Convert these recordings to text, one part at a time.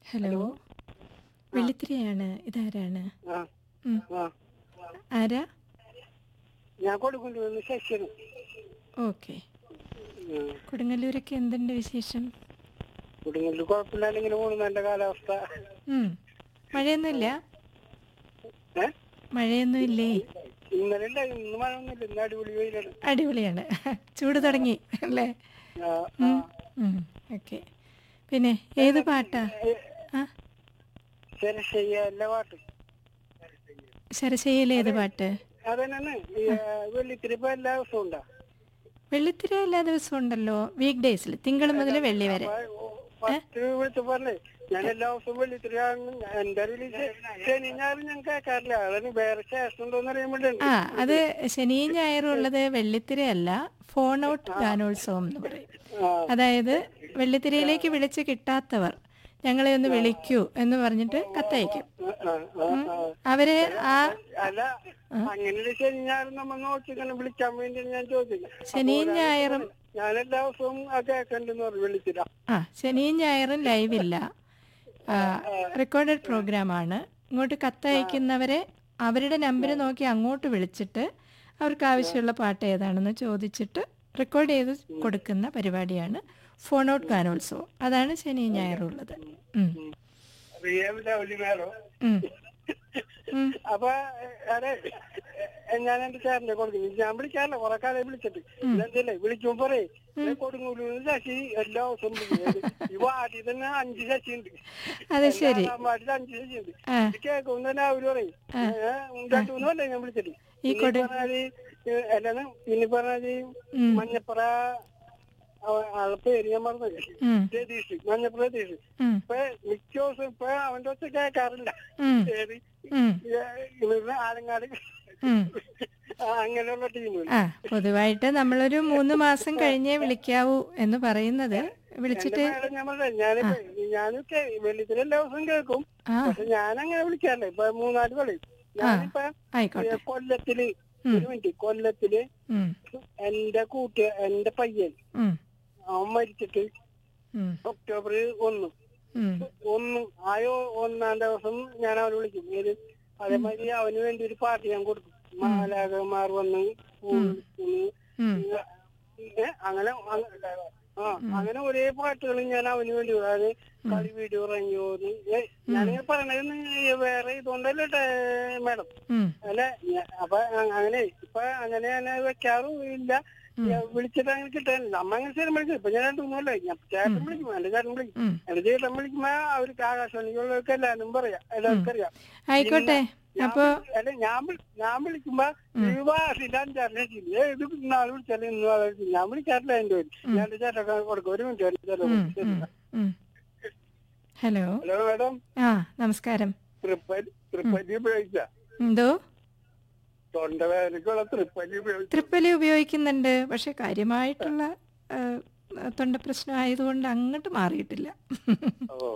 Hello വെള്ളിത്തിരയാണ് ഇതാരാണ് ആ ഉം. ആ ആരാ ഞാൻ കൊടുക്കൊണ്ടുവന്ന് ശശിയാണ് ഓക്കെ കൊടുങ്ങല്ലൂരൊക്കെ എന്തുണ്ട് വിശേഷം കൊടുങ്ങല്ലൂർ കുഴപ്പമില്ലാണ്ട് ഇങ്ങനെ പോകുന്നു നല്ല കാലാവസ്ഥ ഉം. മഴയൊന്നുമില്ല ഏ മഴയൊന്നും ഇല്ലേ ഇന്നലെ ഉണ്ടായി ഇന്ന് മഴ ഒന്നുമില്ല ഇന്ന് അടിപൊളി വെയിലാണ് അടിപൊളിയാണ് ചൂട് തുടങ്ങി അല്ലേ ആ, ആ. ഓക്കെ പിന്നെ ഏത് പാട്ടാ ആ ശരശയ്യ എല്ലാ പാട്ടും ശരശയ്യയിലെ ഏത് പാട്ട് അതന്നെ ഈ വെള്ളിത്തിരി ഇപ്പൊ എല്ലാ ദിവസവും ഉണ്ടാ വെള്ളിത്തിര എല്ലാ ദിവസവും ഉണ്ടല്ലോ വീക്ക് ഡേയ്സിൽ തിങ്കൾ മുതൽ വെള്ളി വരെ ഫസ്റ്റ് വിളിച്ചു പറഞ്ഞേ ഞാൻ എല്ലാ ദിവസവും വെള്ളിത്തിരി എന്റെ അറിവിൽ ശനി ഞായറും ഞാൻ കേൾക്കാറില്ല അതിന് വേറെ ശേഷം ഉണ്ടോന്ന് അറിയാൻ വേണ്ടിയുണ്ട് ആ അത് ശനിയും ഞായറും ഉള്ളത് വെള്ളിത്തിരയല്ല ഫോൺ ഔട്ട് ഗാനോത്സവം എന്ന് പറയും ആ അതായത് വെള്ളിത്തിരയിലേക്ക് വിളിച്ച് കിട്ടാത്തവർ ഞങ്ങളെ ഒന്ന് വിളിക്കൂ എന്ന് പറഞ്ഞിട്ട് കത്തയക്കും ആ, ആ, ആ. അവരെ ആ അല്ല അങ്ങനെ ഒരു ശനി ഞായറും നമ്മൾ നോക്കി ഇങ്ങനെ വിളിക്കാൻ വേണ്ടി ഞാൻ ചോദിച്ചു ശനിയും ഞായറും ഞാൻ എല്ലാ ദിവസവും ആ കേൾക്കണ്ടെന്ന് പറഞ്ഞു വിളിച്ചില്ല ആ ശനിയും ഞായറും ലൈവില്ല റെക്കോർഡഡ് പ്രോഗ്രാമാണ് ഇങ്ങോട്ട് കത്തയക്കുന്നവരെ അവരുടെ നമ്പർ നോക്കി അങ്ങോട്ട് വിളിച്ചിട്ട് അവർക്ക് ആവശ്യമുള്ള പാട്ട് ഏതാണെന്ന് ചോദിച്ചിട്ട് റെക്കോർഡ് ചെയ്ത് കൊടുക്കുന്ന പരിപാടിയാണ് ഫോൺ ഔട്ട് ഗാനോത്സവം അതാണ് ശനിയും ഞായറും ഉള്ളത് ഉം. റിയം ലവ്ലി മേലോ ഉം. ഉം. അപ്പൊ അതെ ഞാൻ എന്റെ ചേട്ടനെ കൊടുക്കുന്നു ഞാൻ വിളിക്കാറില്ല കുറെ കാലം വിളിച്ചിട്ട് എന്തല്ലേ വിളിക്കുമ്പോ പറയേ കൊടുങ്ങൂലൂന്ന് ശശി എല്ലാ ദിവസവും വിളിക്കും ഈ വാർഡിൽ തന്നെ അഞ്ച് ശശി ഉണ്ട് അത് ശരി വാർഡിൽ അഞ്ച് ശശി ഉണ്ട് ആ ഇത് കേൾക്കും തന്നെ അവര് പറയും രണ്ടു മൂന്നല്ലേ ഞാൻ വിളിച്ചിട്ട് ഈ പിന്നെ കൊടു പറഞ്ഞാല് ഏ, അല്ലാന്ന് പിന്നെ പറഞ്ഞാല് ഉം. മഞ്ഞപ്പുറ ആ- ആളെ പേര് ഞാൻ പറഞ്ഞത് ഉം. രതീഷ് മഞ്ഞപ്പുറ രതീഷ് ഉം. ഇപ്പൊ മിക്ക ദിവസം ഇപ്പൊ അവന്റെ ഒച്ച കേൾക്കാറില്ല ഉം. ഏത് ഉം. ഇവരുടെ ആലങ്ങാട് ഉം. ആ, അങ്ങനെയുള്ള ടീമുകൾ ആ പൊതുവായിട്ട് നമ്മളൊരു മൂന്ന് മാസം കഴിഞ്ഞേ വിളിക്കാവൂ എന്ന് പറയുന്നത് വിളിച്ചിട്ട് മേഡം ഞാൻ പറഞ്ഞത് ഞാനിപ്പോ ഞാനൊക്കെ വെള്ളിത്തിരി എല്ലാ ദിവസവും കേൾക്കും ആ പക്ഷെ ഞാൻ അങ്ങനെ വിളിക്കാറില്ല ഇപ്പൊ മൂന്നാല് കളി ഞാനിപ്പോ ആയിക്കോട്ടെ ഏ, കൊല്ലത്തില് ഒരു മിനിറ്റ് കൊല്ലത്തില് ഉം. എന്റെ കൂട്ട് എന്റെ പയ്യൻ ഉം. അവൻ മരിച്ചിട്ട് ഉം. ഒക്ടോബർ ഒന്ന് ഉം. ഒന്ന് ആയോ ഒന്നാം ദിവസം ഞാൻ അവനെ വിളിക്കും ഏത് അതേമാതിരി അവന് വേണ്ടി ഒരു പാട്ട് ഞാൻ കൊടുക്കും മാലാകമാർ വന്ന് പൂവ് വിളിക്കുന്നു. ഉം. ഏ, അങ്ങനെ അങ്ങ- ആ അങ്ങനെ ഒരേ പാട്ടുകൾ ഞാൻ അവന് വേണ്ടി അതായത് കളി വീഡിയോ ഇറങ്ങിയോന്ന് ഞാനിങ്ങനെ പറയണത് വേറെ ഇതുകൊണ്ടല്ലേ ടേ- മാഡം ഉം. അല്ല ഞ- അപ്പൊ അ- അങ്ങനെ ഇപ്പൊ അങ്ങനെ ഞാൻ വെക്കാറും ഇല്ല ഞാൻ വിളിച്ചിട്ട് അങ്ങനെ കിട്ടാനില്ല അമ്മ അങ്ങനെ സ്ഥിരം വിളിക്കും ഇപ്പൊ ഞാൻ രണ്ടു മൂന്നല്ലേ ഞാൻ ചേട്ടൻ വിളിക്കും എന്റെ ചേട്ടൻ വിളിക്കും ഉം. എന്റെ ചേട്ടൻ വിളിക്കുമ്പോ അവർക്ക് ആകാശവാണിക്കുള്ളവർക്ക് എല്ലാവരും പറയാം എല്ലാവർക്കും അറിയാം ആയിക്കോട്ടെ ഞാൻ അപ്പൊ വിളി- അല്ല ഞാൻ വിളി- ഞാൻ വിളിക്കുമ്പോ ഈ വാസിന്റെ അഞ്ചാറിനെ ഇത് നാളെ വിളിച്ചാലും ഇന്ന് നാളെ വിളിക്കും. ഞാൻ വിളിക്കാറില്ല എന്റെ പേര് ഞാൻ എന്റെ ചേട്ടൻ കൊടുക്കും ഒരു മിനിറ്റ് എന്റെ ചേട്ടൻ ഉം. കൊടുക്കും. ഉം. ഉം. ഹലോ ഹലോ മാഡം ആ നമസ്കാരം തൃപ്പതി തൃപ്പതി ഉപയോഗിച്ച എന്തോ തൊണ്ടവേദനക്കുള്ള തൃപ്പതി ഉപയോഗിച്ച തൃപ്പലി ഉപയോഗിക്കുന്നുണ്ട് പക്ഷെ കാര്യമായിട്ടുള്ള ആ, തൊണ്ട പ്രശ്നം ആയതുകൊണ്ട് അങ്ങോട്ട് മാറിയിട്ടില്ല ഓ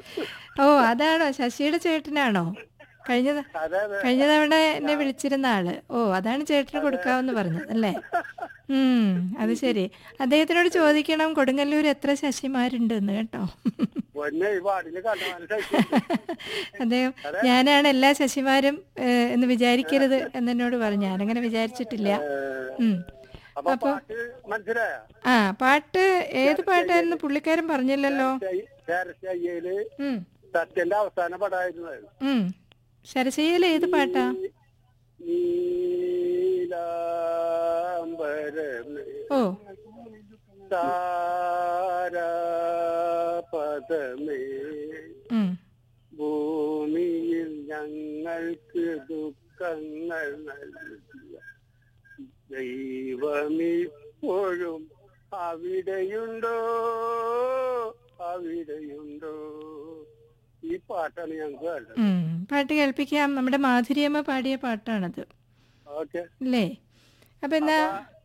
ഓ അതാണോ ശശിയുടെ ചേട്ടനാണോ കഴിഞ്ഞ ത- അതെ അതെ കഴിഞ്ഞ തവണ എന്നെ വിളിച്ചിരുന്ന ആള് ഓ അതാണ് ചേട്ടന് കൊടുക്കാമെന്ന് പറഞ്ഞത് അല്ലേ ഉം അത് ശരി അദ്ദേഹത്തിനോട് ചോദിക്കണം കൊടുങ്ങല്ലൂർ എത്ര ശശിമാരുണ്ടെന്ന് കേട്ടോ പൊന്നെ ഈ വാർഡില് കണ്ടമാനം ശശി അദ്ദേഹം ഞാനാണ് എല്ലാ ശശിമാരും ഏഹ്, എന്ന് വിചാരിക്കരുത് എന്നോട് പറഞ്ഞു ഞാനങ്ങനെ വിചാരിച്ചിട്ടില്ല ഉം. അപ്പൊ പാട്ട് മനസ്സിലായ ആ പാട്ട് ഏത് പാട്ടായിരുന്നു പുള്ളിക്കാരൻ പറഞ്ഞില്ലല്ലോ ശരശയ്യയില് ഉം സത്യന്റെ അവസാന പടമായിരുന്നു അത്. ഉം ശരശയ്യയിൽ ഏത് പാട്ടാ നീലാംബരമേ ഓ താരാപദമേ ഉം ഭൂമിയിൽ ഞങ്ങൾക്ക് ദുഃഖങ്ങൾ നൽകിയ ദൈവമിപ്പോഴും അവിടെയുണ്ടോ അവിടെയുണ്ടോ ഈ പാട്ടാണ് ഞങ്ങൾക്ക് വേണ്ടത് ഉം പാട്ട് കേൾപ്പിക്കാം നമ്മുടെ മാധുര്യമ്മ പാടിയ പാട്ടാണത് ഓക്കെ അല്ലേ അപ്പൊ എന്നാ